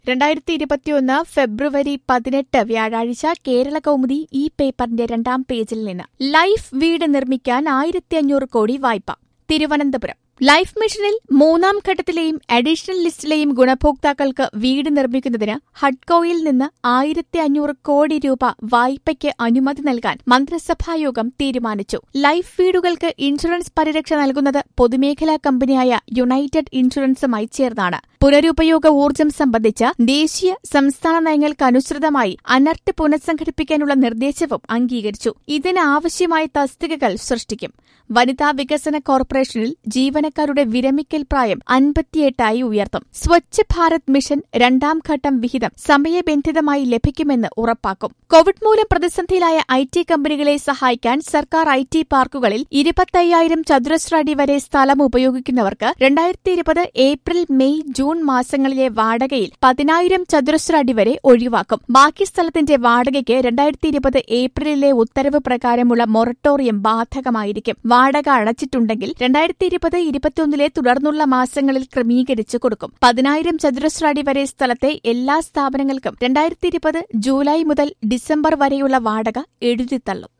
രണ്ടായിരത്തി ഇരുപത്തിയൊന്ന് ഫെബ്രുവരി പതിനെട്ട് വ്യാഴാഴ്ച കേരള കൗമുദി ഈ പേപ്പറിന്റെ രണ്ടാം പേജിൽ നിന്ന് ലൈഫ് വീട് നിർമ്മിക്കാൻ ആയിരത്തി അഞ്ഞൂറ് കോടി വായ്പ തിരുവനന്തപുരം ലൈഫ് മിഷനിൽ മൂന്നാം ഘട്ടത്തിലെയും അഡീഷണൽ ലിസ്റ്റിലെയും ഗുണഭോക്താക്കൾക്ക് വീട് നിർമ്മിക്കുന്നതിന് ഹഡ്കോയിൽ നിന്ന് ആയിരത്തി അഞ്ഞൂറ് കോടി രൂപ വായ്പയ്ക്ക് അനുമതി നൽകാൻ മന്ത്രിസഭായോഗം തീരുമാനിച്ചു ലൈഫ് വീടുകൾക്ക് ഇൻഷുറൻസ് പരിരക്ഷ നൽകുന്നത് പൊതുമേഖലാ കമ്പനിയായ യുണൈറ്റഡ് ഇൻഷുറൻസുമായി ചേർന്നാണ് പുനരുപയോഗ ഊർജ്ജം സംബന്ധിച്ച ദേശീയ സംസ്ഥാന നയങ്ങൾക്കനുസൃതമായി അനർട്ട് പുനഃസംഘടിപ്പിക്കാനുള്ള നിർദ്ദേശവും അംഗീകരിച്ചു ഇതിനാവശ്യമായ തസ്തികകൾ സൃഷ്ടിക്കും വനിതാ വികസന കോർപ്പറേഷനിൽ ജീവനക്കാരുടെ വിരമിക്കൽ പ്രായം അൻപത്തിയെട്ടായി ഉയർത്തും സ്വച്ഛ് ഭാരത് മിഷൻ രണ്ടാം ഘട്ടം വിഹിതം സമയബന്ധിതമായി ലഭിക്കുമെന്ന് ഉറപ്പാക്കും കോവിഡ് മൂലം പ്രതിസന്ധിയിലായ ഐ ടി കമ്പനികളെ സഹായിക്കാൻ സർക്കാർ ഐ ടി പാർക്കുകളിൽ ഇരുപത്തയ്യായിരം ചതുരശ്ര അടി വരെ സ്ഥലം ഉപയോഗിക്കുന്നവർക്ക് രണ്ടായിരത്തി ഇരുപത് ഏപ്രിൽ മെയ് ജൂൺ മാസങ്ങളിലെ വാടകയിൽ പതിനായിരം ചതുരശ്ര അടി വരെ ഒഴിവാക്കും ബാക്കി സ്ഥലത്തിന്റെ വാടകയ്ക്ക് രണ്ടായിരത്തി ഇരുപത് ഏപ്രിലിലെ ഉത്തരവ് പ്രകാരമുള്ള മൊറട്ടോറിയം ബാധകമായിരിക്കും വാടക അടച്ചിട്ടുണ്ടെങ്കിൽ രണ്ടായിരത്തി ഇരുപത് ഇരുപത്തിയൊന്നിലെ തുടർന്നുള്ള മാസങ്ങളിൽ ക്രമീകരിച്ചു കൊടുക്കും പതിനായിരം ചതുരശ്ര അടി വരെ സ്ഥലത്തെ എല്ലാ സ്ഥാപനങ്ങൾക്കും രണ്ടായിരത്തി ഇരുപത് ജൂലൈ മുതൽ ഡിസംബർ വരെയുള്ള വാടക എഴുതിത്തള്ളും